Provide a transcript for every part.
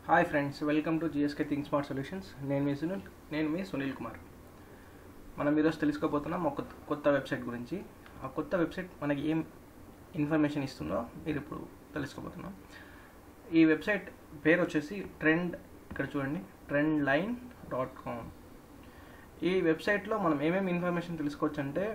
hi friends welcome to GSK think smart solutions నేను మీ సునీల్ నేను మీ సునీల్ కుమార్ మనం ఈరోజు తెలుసుకోబోతున్నాం ఒక కొత్త- కొత్త వెబ్సైట్ గురించి ఆ కొత్త వెబ్సైట్ మనకి ఏం ఇన్ఫర్మేషన్ ఇస్తుందో మీరు ఇప్పుడు తెలుసుకోబోతున్నాం ఈ వెబ్సైట్ పేరు వచ్చేసి ట్రెండ్ ఇక్కడ చూడండి ట్రెండ్ లైన్ డాట్ కామ్ ఈ వెబ్సైట్లో మనం ఏమేమి ఇన్ఫర్మేషన్ తెలుసుకోవచ్చు అంటే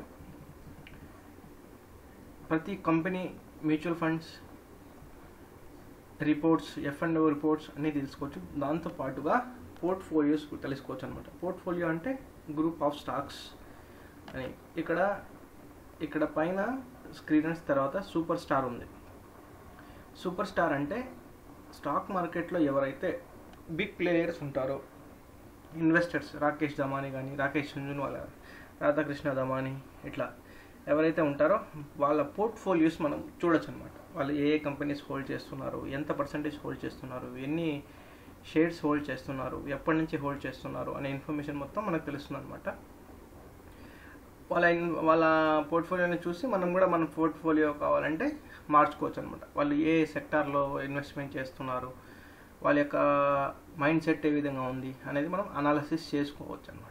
ప్రతి company mutual funds reports F and reports అన్నీ తెలుసుకోవచ్చు దాంతో పాటుగా పోర్ట్ఫోలియోస్ తెలుసుకోవచ్చు అనమాట పోర్ట్ఫోలియో అంటే గ్రూప్ ఆఫ్ స్టాక్స్ అని ఇక్కడ ఇక్కడ పైన స్క్రీన్స్ తర్వాత సూపర్ స్టార్ ఉంది సూపర్ స్టార్ అంటే స్టాక్ మార్కెట్లో ఎవరైతే బిగ్ ప్లేయర్స్ ఉంటారో ఇన్వెస్టర్స్ రాకేష్ దమాని కానీ రాకేష్ వాళ్ళ రాధాకృష్ణ దమాని ఇట్లా ఎవరైతే ఉంటారో వాళ్ళ పోర్ట్ఫోలియోస్ మనం చూడొచ్చు అనమాట వాళ్ళు ఏ ఏ కంపెనీస్ హోల్డ్ చేస్తున్నారు ఎంత పర్సంటేజ్ హోల్డ్ చేస్తున్నారు ఎన్ని షేర్స్ హోల్డ్ చేస్తున్నారు ఎప్పటి నుంచి హోల్డ్ చేస్తున్నారు అనే ఇన్ఫర్మేషన్ మొత్తం మనకు తెలుస్తుంది అనమాట వాళ్ళ ఇన్- వాళ్ళ పోర్ట్ఫోలియోని చూసి మనం కూడా మన పోర్ట్ఫోలియో కావాలంటే మార్చుకోవచ్చు అనమాట వాళ్ళు ఏ సెక్టార్లో ఇన్వెస్ట్మెంట్ చేస్తున్నారు వాళ్ళ యొక్క మైండ్ సెట్ ఏ విధంగా ఉంది అనేది మనం అనాలసిస్ చేసుకోవచ్చు అనమాట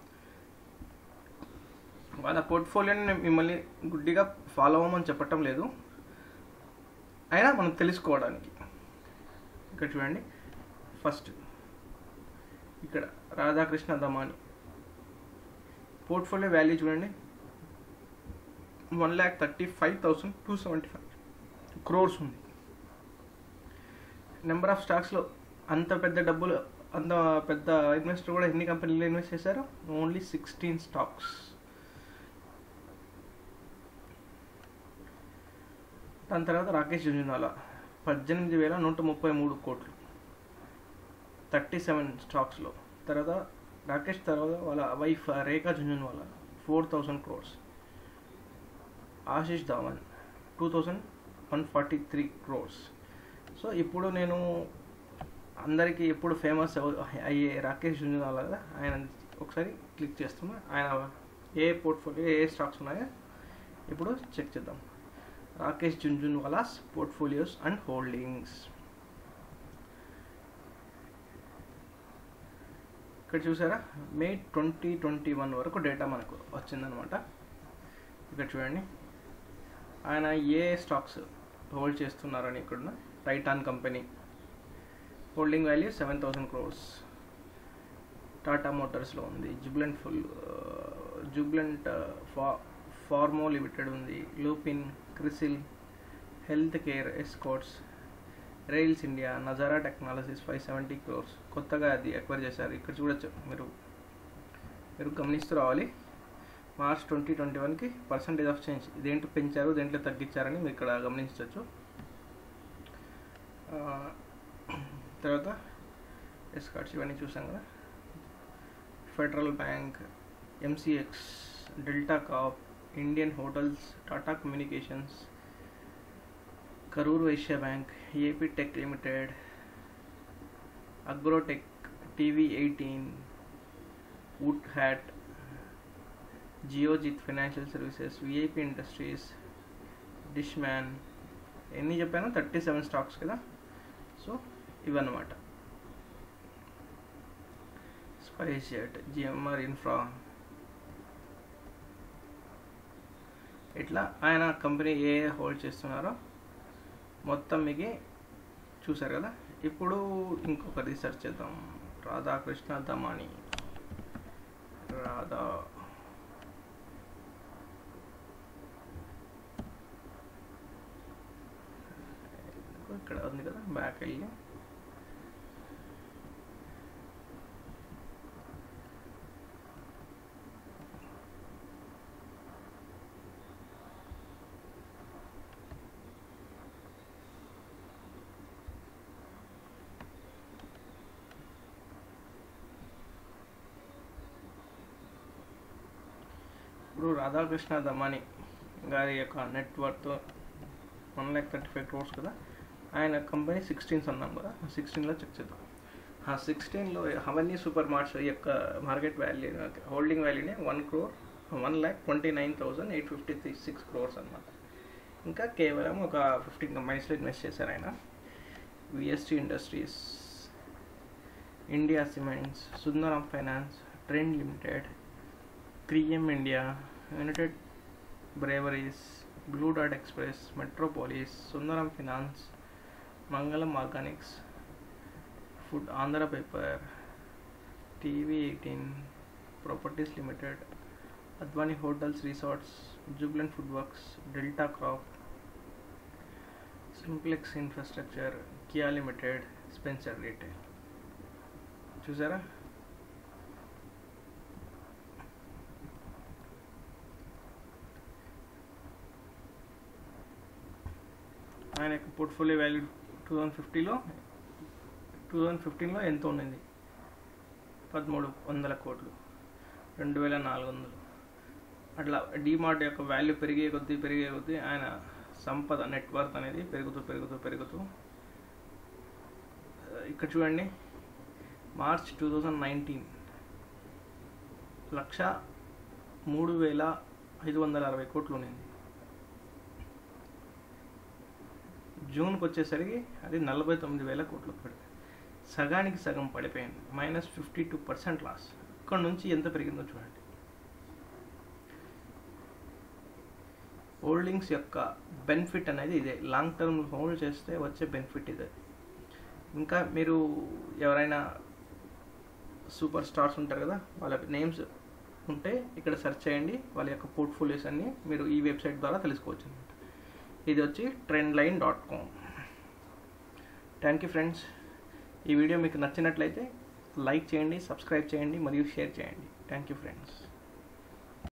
వాళ్ళ పోర్ట్ఫోలియోని నేను మిమ్మల్ని గుడ్డిగా ఫాలో అవ్వమని చెప్పటం లేదు అయినా మనం తెలుసుకోవడానికి ఇక్కడ చూడండి ఫస్ట్ ఇక్కడ రాధాకృష్ణ దమాని పోర్ట్ఫోలియో వాల్యూ చూడండి one lakh thirty five thousand two seventy five crores ఉంది నెంబర్ ఆఫ్ స్టాక్స్లో అంత పెద్ద డబ్బులు అంత పెద్ద ఇన్వెస్టర్ కూడా ఎన్ని కంపెనీలు ఇన్వెస్ట్ చేశారు ఓన్లీ సిక్స్టీన్ స్టాక్స్ దాని తర్వాత రాకేష్ జుంజునాలా పద్దెనిమిది వేల నూట ముప్పై మూడు కోట్లు థర్టీ సెవెన్ స్టాక్స్లో తర్వాత రాకేష్ తర్వాత వాళ్ళ wife Rekha Jhunjhunwala four thousand crores Ashish Dhawan two thousand one forty three crores so ఇప్పుడు నేను అందరికీ ఎప్పుడు ఫేమస్ అయ్యే రాకేష్ జుంజునాలా కదా ఆయన ఒకసారి క్లిక్ చేస్తున్నా ఆయన ఏ పోర్ట్ఫోలియో ఏ స్టాక్స్ ఉన్నాయో ఇప్పుడు చెక్ చేద్దాం Rakesh Jhunjhunwala's portfolios and holdings ఇక్కడ చూసారా మే ట్వంటీ ట్వంటీ వన్ వరకు డేటా మనకు వచ్చిందనమాట ఇక్కడ చూడండి ఆయన ఏ స్టాక్స్ హోల్డ్ చేస్తున్నారని ఇక్కడ Titan company holding value seven thousand crores Tata మోటార్స్లో ఉంది జుబ్లెంట్ ఫుల్ జుబ్లెంట్ ఫా ఫార్మో లిమిటెడ్ ఉంది Lupin Crisil health care Escorts Rallis India Nazara Technologies five seventy crores కొత్తగా అది ఎక్వైర్ చేశారు ఇక్కడ చూడొచ్చు మీరు మీరు గమనిస్తూ రావాలి మార్చ్ ట్వంటీ ట్వంటీ వన్కి పర్సంటేజ్ ఆఫ్ చేంజ్ దేంట్లో పెంచారు దేంట్లో తగ్గించారని మీరు ఇక్కడ గమనించవచ్చు ఆ, తర్వాత ఎస్కాట్స్ ఇవన్నీ చూసాం కదా Federal Bank MCX Delta Corp Indian Hotels Tata Communications Karur Vysya Bank Aptech Limited Agrotech TV eighteen వుడ్ హ్యాట్ Geojit Financial Services VIP Industries Dishman ఎన్ని చెప్పాను థర్టీ సెవెన్ స్టాక్స్ కదా సో ఇవన్నమాట స్పైస్ జెట్ జిఎంఆర్ ఇన్ఫ్రా ఇట్లా ఆయన కంపెనీ ఏ ఏ హోల్డ్ చేస్తున్నారో మొత్తం మీకు చూసారు కదా ఇప్పుడు ఇంకొక రీసెర్చ్ చేద్దాం రాధాకృష్ణ దమాని రాధా ఇక్కడ ఉంది కదా బ్యాక్ వెళ్ళి ఇప్పుడు రాధాకృష్ణ దమాని గారి యొక్క net worth one lakh thirty five crores కదా ఆయన కంపెనీ సిక్స్టీన్స్ అన్నాం కదా సిక్స్టీన్లో చెక్ చేద్దాం ఆ సిక్స్టీన్లో హవన్నీ సూపర్ మార్ట్స్ యొక్క మార్కెట్ వాల్యూ హోల్డింగ్ వాల్యూనే one crore one lakh twenty nine thousand eight fifty three six crores అనమాట ఇంకా కేవలం ఒక ఫిఫ్టీన్ కంపెనీస్లో ఇన్వెస్ట్ చేశారు ఆయన VST industries India cements Sundaram finance Trent limited three M India united breweries Blue డాట్ Express Metropolis Sundaram finance Mangalam organics food Andhra paper TV eighteen properties limited Advani hotels resorts Jubilant food works Delta crop Simplex infrastructure Kia Limited Spencer Retail చూసారా ఆయన యొక్క portfolio value two thousand ఫిఫ్టీలో two thousand ఫిఫ్టీన్లో ఎంత ఉండింది పదమూడు వందల కోట్లు రెండు వేల నాలుగు వందలు అట్లా డీమార్ట్ యొక్క వాల్యూ పెరిగే కొద్దీ పెరిగే కొద్దీ ఆయన సంపద నెట్వర్క్ అనేది పెరుగుతూ పెరుగుతూ పెరుగుతూ ఇక్కడ చూడండి మార్చ్ టూ థౌజండ్ నైన్టీన్ లక్ష మూడు వేల ఐదు వందల అరవై కోట్లు ఉండింది జూన్కి వచ్చేసరికి అది నలభై తొమ్మిది వేల కోట్లు పడింది సగానికి సగం పడిపోయింది minus fifty two percent loss ఇక్కడ నుంచి ఎంత పెరిగిందో చూడండి హోల్డింగ్స్ యొక్క బెనిఫిట్ అనేది ఇదే లాంగ్ టర్మ్ హోల్డ్ చేస్తే వచ్చే బెనిఫిట్ ఇదే ఇంకా మీరు ఎవరైనా సూపర్ స్టార్స్ ఉంటారు కదా వాళ్ళ నేమ్స్ ఉంటే ఇక్కడ సెర్చ్ చేయండి వాళ్ళ యొక్క పోర్ట్ఫోలియోస్ అన్ని మీరు ఈ వెబ్సైట్ ద్వారా తెలుసుకోవచ్చు అనమాట ఇది వచ్చి Trendlyne dot com thank you friends ఈ వీడియో మీకు నచ్చినట్లయితే లైక్ చేయండి సబ్స్క్రైబ్ చేయండి మరియు షేర్ చేయండి థ్యాంక్ యూ ఫ్రెండ్స్